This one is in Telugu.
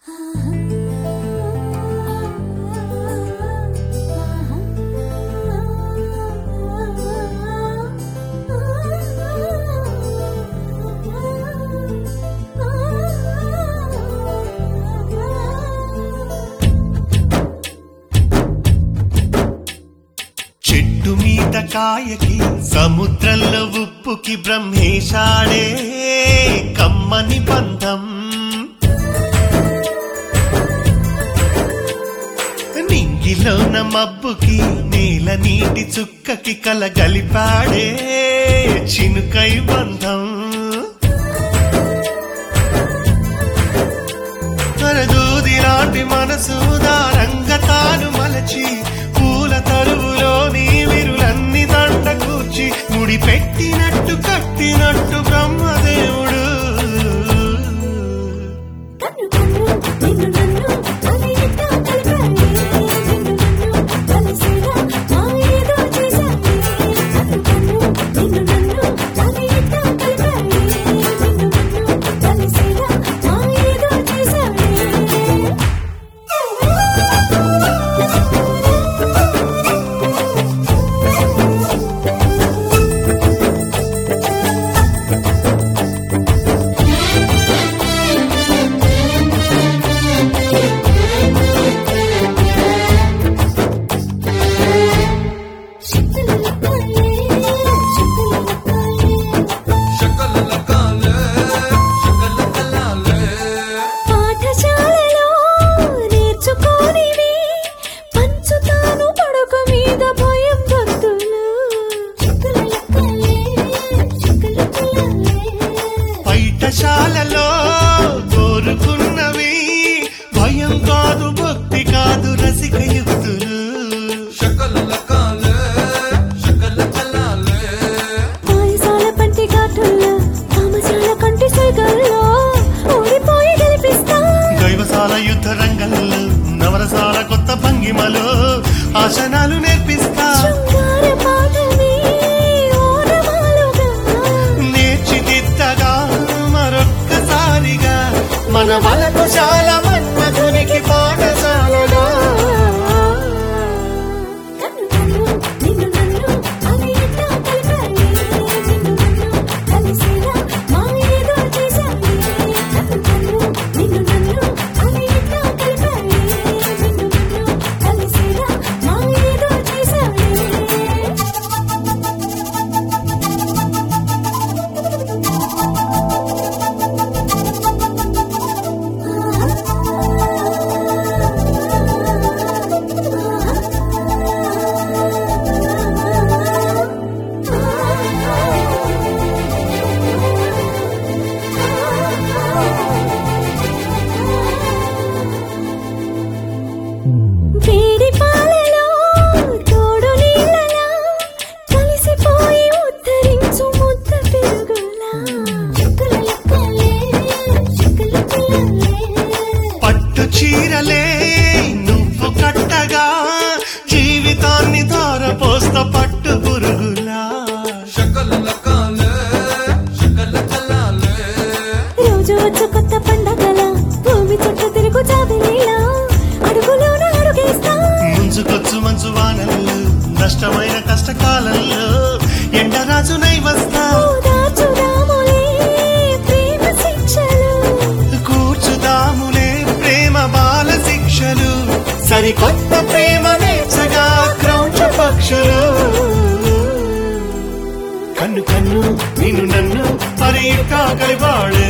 చెట్టు మీద కాయకి సముద్రంలో ఉప్పుకి బ్రహ్మేశాడే కమ్మని బంధం నింగిలోన మబ్బుకి నేల నీటి చుక్కకి కలగలిపాడే చినుకై బంధం దూది లాంటి మనసు దారంగా తాను మలచి పూల తరువులో నీ విరులన్నీ దండ కూర్చి ముడి పెట్టినట్టు కట్టినట్టు బ్రహ్మదేవుడు కన్ను కన్ను నిన్ను నన్ను అది ఎట్టా కలిపాడే నిన్ను నన్ను కలిసేలా మాయేదో చేశాడే కన్ను కన్ను నిన్ను నన్ను అది ఎట్టా కలిపాడే నిన్ను నన్ను కలిసేలా మాయేదో చేశాడే పాఠశాలలో నేర్చుకోనివి పంచుతాను పడక మీద భయం భక్తులు బయటశాలలో కోరుకున్నవి భయం కాదు భక్తి కాదు రసిక యుక్తులు పాయసాల పంటి ఘాటుల్లో కామశాల కంటి సైగల్లో ఓడిపోయి గెలిపిస్తా దైవశాల యుద్ధ రంగంలో నవరసాల కొత్త భంగిమలో ఆసనాలు నేర్పిస్తా శృంగార పాఠమే ఓనమాలుగా నేర్చిదిద్దగా మరొక్కసారిగా మన వలకు చాలా మన్మధునికి పాఠశాలగా కన్ను కన్ను నిన్ను నన్ను అది ఎట్టా కలిపాడే నిన్ను నన్ను కలిసేలా మాయేదో చేశాడే కన్ను కన్ను నిన్ను నన్ను అది ఎట్టా కలిపాడే నిన్ను నన్ను కలిసేలా మాయేదో చేశాడే వేడి పాలలో తోడు నీళ్ళలా కలిసిపోయి ఉద్ధరించు ముద్ద పెరుగులా చుక్కల లెక్కలే చుక్కల పిల్లలే పట్టు చీరలే నువ్వు కట్టగా జీవితాన్ని ధారపోస్త పట్టు పురుగులా రోజు వచ్చు కొత్త పండగల భూమి చుట్టూ తిరుగు జాబిలీలా అడుగులోన అడుగేస్తా ముంచుకొచ్చు మంచు వానల్లో నష్టమైన కష్టకాలంలో ఎండరాజునై వస్తా ఓదార్చుదాములే ప్రేమ శిక్షలు కూర్చుదాములే ప్రేమ బాల శిక్షలు సరికొత్త ప్రేమ నేర్చగా క్రౌంచ పక్షులు కన్ను కన్ను నిన్ను నన్ను మరి కలిపాడే